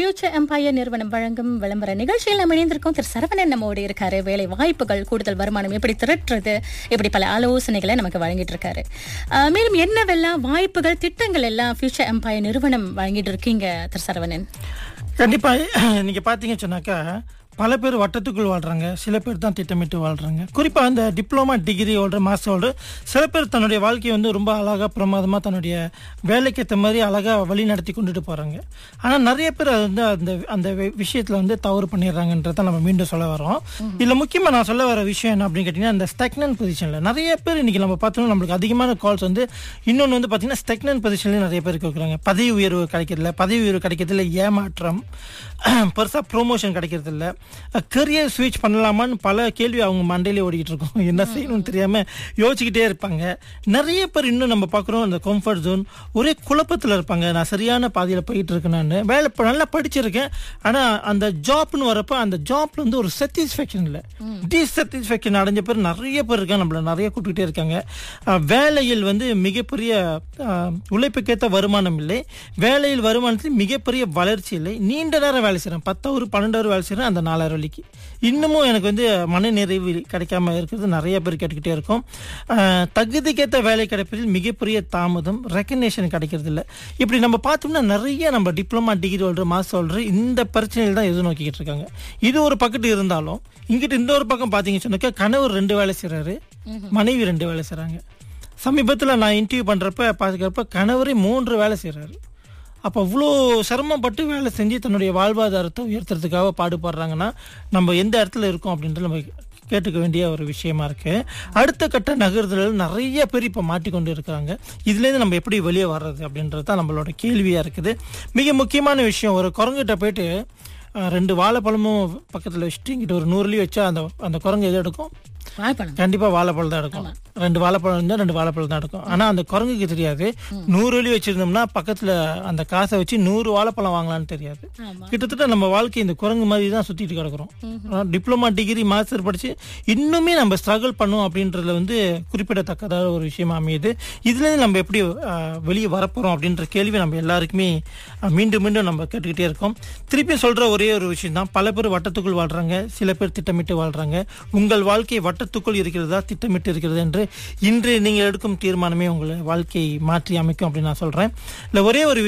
future empire நிறுவனம் வழங்கும் விளம்பர நிகழ்ச்சியில் நம்ம இணைந்திருக்கோம் திரு சரவணன் நம்மோடு இருக்காரு வேலை வாய்ப்புகள் கூடுதல் வருமானம் எப்படி திரட்டுறது இப்படி பல ஆலோசனைகளை நமக்கு வழங்கிட்டு இருக்காரு அஹ், மேலும் என்னவெல்லாம் வாய்ப்புகள் திட்டங்கள் எல்லாம் ஃபியூச்சர் எம்பையர் நிறுவனம் வழங்கிட்டு இருக்கீங்க திரு சரவணன் கண்டிப்பா நீங்க பாத்தீங்கன்னு சொன்னாக்கா பல பேர் வட்டத்துக்குள் வாழ்றாங்க சில பேர் தான் திட்டமிட்டு வாழ்றாங்க குறிப்பா அந்த diploma degree holder master holder சில பேர் தன்னுடைய வாழ்க்கையை வந்து ரொம்ப அழகா பிரமாதமா தன்னுடைய வேலைக்கு ஏற்ற மாதிரி அழகா வழி நடத்தி கொண்டுட்டு போறாங்க ஆனா நிறைய பேர் அது வந்து அந்த அந்த வி- விஷயத்துல வந்து தவறு பண்ணிடுறாங்கன்றத நம்ம மீண்டும் சொல்ல வரோம் இதுல முக்கியமா நான் சொல்ல வர விஷயம் என்ன அப்படின்னு கேட்டீங்கன்னா அந்த ஸ்டெக்னன் பொசிஷன்ல நிறைய பேர் இன்னைக்கு நம்ம பார்த்தோம்னா நம்மளுக்கு அதிகமான கால்ஸ் வந்து இன்னொன்று வந்து பார்த்தீங்கன்னா ஸ்டெக்னன் பொசிஷன்ல நிறைய பேர் இருக்கிறாங்க பதவி உயர்வு கிடைக்கிறதுல பதவி உயர்வு கிடைக்கிறதுல ஏமாற்றம் பெருசா ப்ரொமோஷன் கிடைக்கிறது இல்ல கரியர் ஸ்விட்ச் பண்ணலாமான்னு பல கேள்வி அவங்க மண்டையிலே ஓடிக்கிட்டு இருக்கோம் என்ன செய்யணும்னு தெரியாம யோசிச்சுக்கிட்டே இருப்பாங்க நிறைய பேர் இன்னும் நம்ம பார்க்குறோம் அந்த கம்ஃபர்ட் ஜோன் ஒரே குழப்பத்துல இருப்பாங்க நான் சரியான பாதையில போயிட்டு இருக்கேன் நான் வேலை இப்ப நல்லா படிச்சிருக்கேன் ஆனா அந்த ஜாப்னு வரப்ப அந்த ஜாப்ல வந்து ஒரு சாட்டிஸ்ஃபேக்ஷன் இல்லை டிசாட்டிஸ்ஃபேக்ஷன் அடைஞ்ச பேர் நிறைய பேர் இருக்காங்க நம்மள நிறைய கூப்பிட்டுட்டே இருக்காங்க அஹ், வேலையில் வந்து மிகப்பெரிய அஹ், உழைப்புக்கேற்ற வருமானம் இல்லை வேலையில் வருமானத்தில் மிகப்பெரிய வளர்ச்சி இல்லை நீண்ட நேரம் வேலை செய்கிறேன் பத்து ஹவர் பன்னெண்டு ஹவர் வேலை செய்கிறேன் அந்த நாலாயிரம் வலிக்கு இன்னமும் எனக்கு வந்து மன நிறைவு கிடைக்காம இருக்கிறது நிறைய பேர் கேட்டுக்கிட்டே இருக்கும் அஹ், தகுதிக்கேற்ற வேலை கிடைப்பதில் மிகப்பெரிய தாமதம் ரெக்கக்னேஷன் கிடைக்கிறது இல்லை இப்படி நம்ம பார்த்தோம்னா நிறைய நம்ம diploma degree holder master holder இந்த பிரச்சனையில் தான் எதிர்நோக்கிக்கிட்டு இருக்காங்க இது ஒரு பக்கத்து இருந்தாலும் இங்கிட்டு இந்த ஒரு பக்கம் பார்த்தீங்கன்னு சொன்னாக்கா கணவர் ரெண்டு வேலை செய்கிறாரு மனைவி ரெண்டு வேலை செய்கிறாங்க சமீபத்தில் நான் இன்டர்வியூ பண்ணுறப்ப பார்த்துக்கிறப்ப கணவரே மூன்று வேலை செய்கிறாரு அப்போ அவ்வளோ சிரமப்பட்டு வேலை செஞ்சு தன்னுடைய வாழ்வாதாரத்தை உயர்த்துறதுக்காக பாடுபடுறாங்கன்னா நம்ம எந்த இடத்துல இருக்கோம் அப்படின்றது நம்ம கேட்டுக்க வேண்டிய ஒரு விஷயமா இருக்கு அடுத்த கட்ட நகர்தல் நிறைய பேர் இப்போ மாட்டிக்கொண்டு இருக்கிறாங்க இதுலேருந்து நம்ம எப்படி வெளியே வர்றது அப்படின்றது தான் நம்மளோட கேள்வியாக இருக்குது மிக முக்கியமான விஷயம் ஒரு குரங்கிட்ட போயிட்டு அஹ், ரெண்டு வாழைப்பழமும் பக்கத்தில் வச்சுட்டு இங்கிட்ட ஒரு நூறுலேயும் வச்சா அந்த அந்த குரங்கு எது எடுக்கும் வாய்ப்பணம் கண்டிப்பா வாழைப்பழம் தான் எடுக்கும் ரெண்டு வாழைப்பழம் இருந்தா ரெண்டு வாழைப்பழம் தான் எடுக்கும் ஆனா அந்த குரங்குக்கு தெரியாது நூறு வழி வச்சிருந்தோம்னா பக்கத்துல அந்த காசை வச்சு நூறு வாழைப்பழம் வாங்கலாம்னு தெரியாது ஆமா கிட்டத்தட்ட நம்ம வாழ்க்கை இந்த குரங்கு மாதிரி தான் சுத்திட்டு கிடக்குறோம் டிப்ளமா டிகிரி மாஸ்டர் படிச்சு இன்னுமே நம்ம ஸ்ட்ரகிள் பண்ணோம் அப்படின்றதுல வந்து குறிப்பிடத்தக்கதான ஒரு விஷயமா அமையுது இதுல இருந்து நம்ம எப்படி அஹ், வெளியே வரப்போறோம் அப்படின்ற கேள்வி நம்ம எல்லாருக்குமே அஹ், மீண்டும் மீண்டும் நம்ம கேட்டுக்கிட்டே இருக்கோம் திருப்பி சொல்ற ஒரே ஒரு விஷயம் தான் பல பேர் வட்டத்துக்குள் வாழ்றாங்க சில பேர் திட்டமிட்டு வாழ்றாங்க உங்கள் வாழ்க்கை வட்டத்துக்குள் இருக்கிறதா திட்டமிட்டு இருக்கிறது என்று இன்று நீங்கள் எடுக்கும் தீர்மானமே உங்களை வாழ்க்கையை மாற்றி அமைக்கும் அப்படின்னு நான் சொல்றேன் இல்ல ஒரே ஒரு